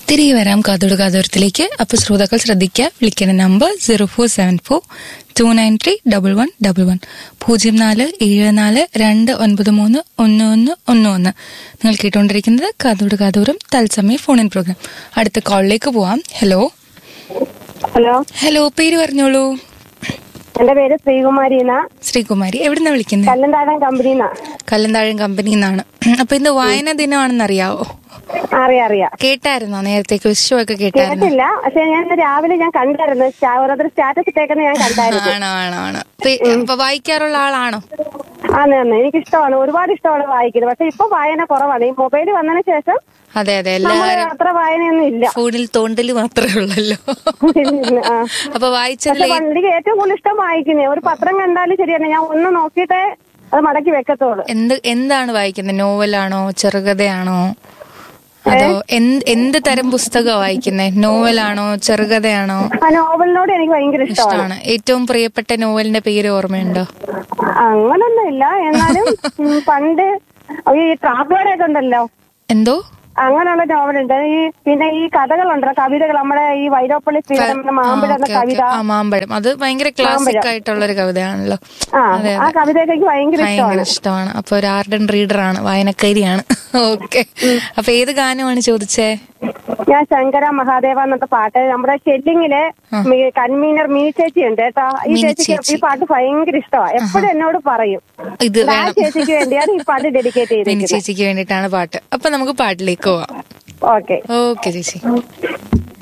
തിരികെ വരാം കാതോട് കാതോരത്തിലേക്ക് അപ്പൊ ശ്രോതാക്കൾ ശ്രദ്ധിക്കുക വിളിക്കേണ്ട number zero four seven four two nine three double one double one പൂജ്യം നാല് ഏഴ് നാല് രണ്ട് ഒൻപത് മൂന്ന് ഒന്ന് ഒന്ന് ഒന്ന് ഒന്ന് നിങ്ങൾ കേട്ടുകൊണ്ടിരിക്കുന്നത് കാതോട് കാതോരം തത്സമയ ഫോൺ ഇൻ പ്രോഗ്രാം അടുത്ത കോളിലേക്ക് പോവാം ഹലോ ഹലോ ഹലോ പേര് പറഞ്ഞോളൂ എന്റെ പേര് ശ്രീകുമാരി എന്നാ ശ്രീകുമാരി എവിടുന്നാ വിളിക്കുന്നത് കല്ലന്താഴം കമ്പനിന്നാ കല്ലന്താഴം കമ്പനിയിൽ നിന്നാണ് അപ്പൊ ഇന്ന് വായന ദിനമാണെന്ന് അറിയാവോ അറിയാം അറിയാം കേട്ടായിരുന്നോ നേരത്തെ ക്വിസ്റ്റോ ഒക്കെ കേട്ടായിരുന്നോ കേട്ടില്ല പക്ഷെ ഞാൻ ഇന്ന് രാവിലെ ഞാൻ കണ്ടായിരുന്നു സ്റ്റാ- ഓരോരുത്തർ സ്റ്റാറ്റസ് ഇട്ടേക്കുന്ന ഞാൻ കണ്ടായിരുന്നു ആണോ ആണോ ആണോ പേ- അപ്പൊ വായിക്കാറുള്ള ആളാണോ ആന്ന് ആന്ന് എനിക്ക് ഇഷ്ടമാണ് ഒരുപാട് ഇഷ്ടമാണ് വായിക്കുന്നത് പക്ഷെ ഇപ്പൊ വായന കുറവാണ് ഈ മൊബൈൽ വന്നതിന് ശേഷം അതെ അതെ നമ്മൾ എല്ലാവരും അത്ര വായനയൊന്നും ഇല്ല ഫോണിൽ തോണ്ടല് മാത്രമേ ഉള്ളല്ലോ ആ. അപ്പൊ വായിച്ചതിൽ പക്ഷെ എനിക്ക് ഏറ്റവും കൂടുതൽ ഇഷ്ടം വായിക്കുന്നേ ഒരു പത്രം കണ്ടാലും ശരിയാണ് ഞാൻ ഒന്ന് നോക്കിയിട്ടേ അത് മടക്കി വെക്കത്തുള്ളൂ എന്ത് എന്താണ് വായിക്കുന്നത് നോവലാണോ ചെറുകഥയാണോ അതോ എന്ത് എന്ത് തരം പുസ്തകമാണ് വായിക്കുന്നത് നോവലാണോ ചെറുകഥയാണോ ആ നോവലിനോട് എനിക്ക് ഭയങ്കര ഇഷ്ടമാണ് ഇഷ്ടമാണ് ഏറ്റവും പ്രിയപ്പെട്ട നോവലിന്റെ പേര് ഓർമ്മയുണ്ടോ അങ്ങനൊന്നും ഇല്ല എന്നാലും ഉം, പണ്ട് ഈ ട്രാപ്പുകളൊക്കെ ഉണ്ടല്ലോ എന്തോ അങ്ങനെയുള്ള നോവലുണ്ട് ഈ പിന്നെ ഈ കഥകളുണ്ടല്ലോ കവിതകൾ നമ്മുടെ ഈ വൈലോപ്പള്ളി ശ്രീധരൻ മാമ്പഴം എന്ന ഓക്കേ, ഓക്കേ. കവിത ആ മാമ്പഴം അത് ഭയങ്കര ക്ലാസിക് ആയിട്ടുള്ള ഒരു കവിതയാണല്ലോ ആ അതെ ആ കവിതയൊക്കെ എനിക്ക് ഭയങ്കര ഭയങ്കര ഇഷ്ടമാണ് ഇഷ്ടമാണ് അപ്പൊ ഒരു ആർഡൻ റീഡറാണ് വായനക്കാരിയാണ് ഓക്കെ അപ്പൊ ഏത് ഗാനമാണ് ചോദിച്ചേ ഞാൻ ശങ്കര മഹാദേവ എന്നത്തെ പാട്ട് നമ്മുടെ ഷെല്ലിങ്ങിലെ മീ- കൺവീനർ മീ ചേച്ചി ഉണ്ട് കേട്ടോ ഈ മിനി ചേച്ചിക്ക് ചേച്ചി. ഈ പാട്ട് ഭയങ്കര ഇഷ്ടമാണ് എപ്പോഴും എന്നോട് പറയും ഇത് ആ വേണം ചേച്ചിക്ക് വേണ്ടിയാണ് ഈ പാട്ട് ഡെഡിക്കേറ്റ് മിനി ചെയ്തിരിക്കുന്നത് ചേച്ചിക്ക് വേണ്ടിയിട്ടാണ് പാട്ട് അപ്പൊ നമുക്ക് പാട്ടിലേക്ക് പോവാം ഓക്കെ ഓക്കെ ചേച്ചി